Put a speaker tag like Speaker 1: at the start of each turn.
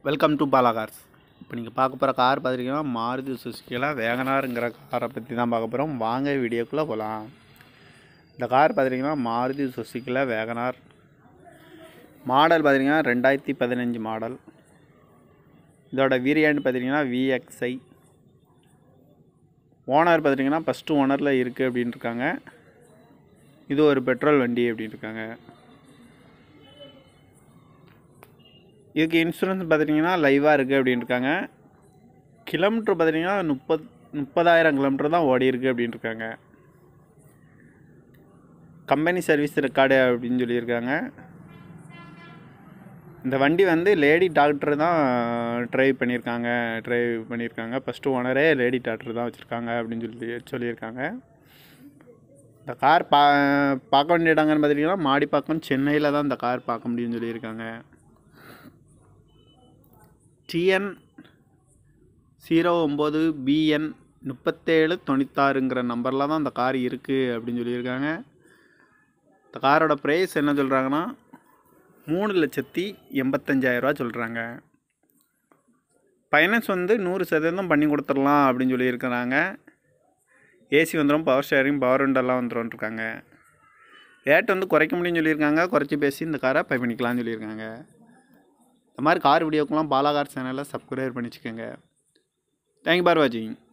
Speaker 1: welcome to Bala cars இப்போ நீங்கள் பார்க்க போகிற கார் பார்த்துருக்கீங்கன்னா மாருதி சுசுக்கியில் வேகனாருங்கிற காரை பற்றி தான் பார்க்க போகிறோம் வாங்க வீடியோக்குள்ளே போகலாம் இந்த கார் பார்த்துருக்கீங்கன்னா மாருதி சுசுக்கியில் வேகனார் மாடல் பார்த்திங்கன்னா ரெண்டாயிரத்தி பதினஞ்சு மாடல் இதோட வேரியண்ட் பார்த்திங்கன்னா விஎக்ஸ்ஐ ஓனர் பார்த்திங்கன்னா ஃபஸ்ட்டு ஓனரில் இருக்குது அப்படின்னு இருக்காங்க இது ஒரு பெட்ரோல் வண்டி அப்படின்னு இருக்காங்க இதுக்கு இன்சூரன்ஸ் பார்த்துட்டிங்கன்னா லைவாக இருக்குது அப்படின்னு இருக்காங்க கிலோமீட்ரு பார்த்துட்டிங்கன்னா முப்பத் முப்பதாயிரம் கிலோமீட்டர் தான் ஓடி இருக்குது அப்படின்னு இருக்காங்க கம்பெனி சர்வீஸ் ரெக்கார்டு அப்படின்னு சொல்லியிருக்காங்க இந்த வண்டி வந்து லேடி டாக்டர் தான் ட்ரைவ் பண்ணியிருக்காங்க ட்ரைவ் பண்ணியிருக்காங்க ஃபஸ்ட்டு ஓனரே லேடி டாக்டர் தான் வச்சுருக்காங்க அப்படின்னு சொல்லி சொல்லியிருக்காங்க இந்த கார் பா பார்க்க வேண்டிய இடங்கன்னு பார்த்துட்டிங்கன்னா மாடிப்பாக்கம் சென்னையில் தான் இந்த கார் பார்க்க முடியும்னு சொல்லியிருக்காங்க டிஎன் ஜீரோ ஒம்பது பிஎன் முப்பத்தேழு தொண்ணூத்தாறுங்கிற நம்பரில் தான் இந்த கார் இருக்குது அப்படின்னு சொல்லியிருக்காங்க இந்த காரோட ப்ரைஸ் என்ன சொல்கிறாங்கன்னா மூணு லட்சத்தி எண்பத்தஞ்சாயிரரூவா சொல்கிறாங்க ஃபைனான்ஸ் வந்து நூறு சதவீதம் பண்ணி கொடுத்துடலாம் அப்படின்னு சொல்லியிருக்கிறாங்க ஏசி வந்துடும் பவர் ஷேரிங் பவர் விண்டெல்லாம் வந்துடும் இருக்காங்க ரேட் வந்து குறைக்க முடியும்னு சொல்லியிருக்காங்க குறைச்சி பேசி இந்த காரை பை பண்ணிக்கலாம்னு சொல்லியிருக்காங்க இந்த மாதிரி கார் வீடியோக்கெலாம் பாலா கார் சேனலை சப்ஸ்கிரைப் பண்ணி வச்சுக்கோங்க தேங்க்யூ பார் வாட்சிங்